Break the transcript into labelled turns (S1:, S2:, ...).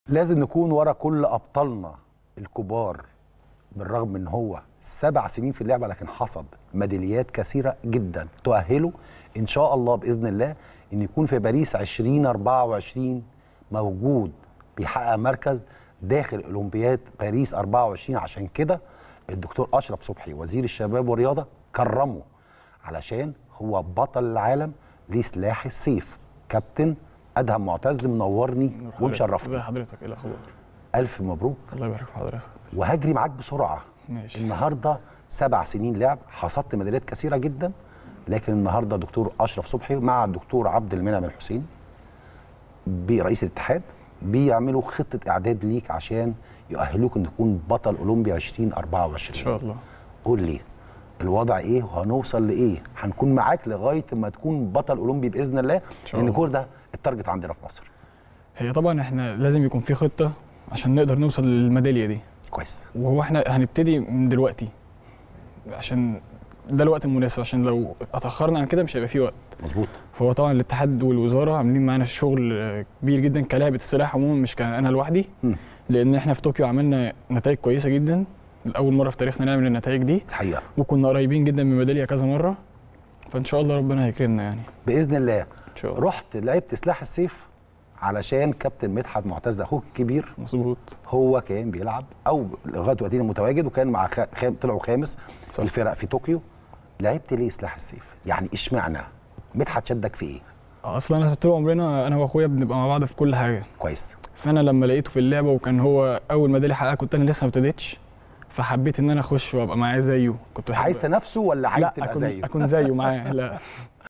S1: لازم نكون ورا كل ابطالنا الكبار بالرغم من هو سبع سنين في اللعبه لكن حصد ميداليات كثيره جدا تؤهله ان شاء الله باذن الله ان يكون في باريس 2024 موجود بيحقق مركز داخل اولمبياد باريس 24 عشان كده الدكتور اشرف صبحي وزير الشباب والرياضه كرمه علشان هو بطل العالم لسلاح السيف كابتن ادهم معتز منورني ومشرفني
S2: ازي حضرتك ايه الاخبار
S1: الف مبروك
S2: الله يبارك في حضرتك
S1: وهجري معاك بسرعه
S2: ماشي
S1: النهارده سبع سنين لعب حصدت ميداليات كثيره جدا لكن النهارده دكتور اشرف صبحي مع الدكتور عبد المنعم الحسين برئيس الاتحاد بيعملوا خطه اعداد ليك عشان يؤهلوك ان تكون بطل اولمبي 2024
S2: ان شاء الله
S1: قول لي الوضع ايه وهنوصل لايه هنكون معاك لغايه ما تكون بطل اولمبي باذن الله
S2: شاء
S1: لان
S2: الله.
S1: كل ده التارجت عندنا في مصر
S2: هي طبعا احنا لازم يكون في خطه عشان نقدر نوصل للميداليه دي
S1: كويس
S2: وهو احنا هنبتدي من دلوقتي عشان ده الوقت المناسب عشان لو اتاخرنا عن كده مش هيبقى في وقت
S1: مظبوط
S2: فهو طبعا الاتحاد والوزاره عاملين معانا شغل آه، كبير جدا كلعبه السلاح عموما مش كان انا لوحدي
S1: مم.
S2: لان احنا في طوكيو عملنا نتائج كويسه جدا لاول مره في تاريخنا نعمل النتائج دي
S1: الحقيقه
S2: وكنا قريبين جدا من ميداليه كذا مره فان شاء الله ربنا هيكرمنا يعني
S1: باذن الله
S2: ان شاء الله
S1: رحت لعبت سلاح السيف علشان كابتن مدحت معتز اخوك الكبير
S2: مظبوط
S1: هو كان بيلعب او لغايه وقتنا متواجد وكان مع خ... خام... طلعوا خامس
S2: صح.
S1: الفرق في طوكيو لعبت ليه سلاح السيف يعني اشمعنى مدحت شدك في ايه
S2: اصلا انا طول عمرنا انا واخويا بنبقى مع بعض في كل حاجه
S1: كويس
S2: فانا لما لقيته في اللعبه وكان هو اول ميداليه حققها كنت انا لسه ما ابتديتش فحبيت ان انا اخش وابقى معاه زيه كنت بحب
S1: عايز تنافسه ولا عايز
S2: لا
S1: تبقى
S2: اكون
S1: زيه
S2: اكون زيه معاه لا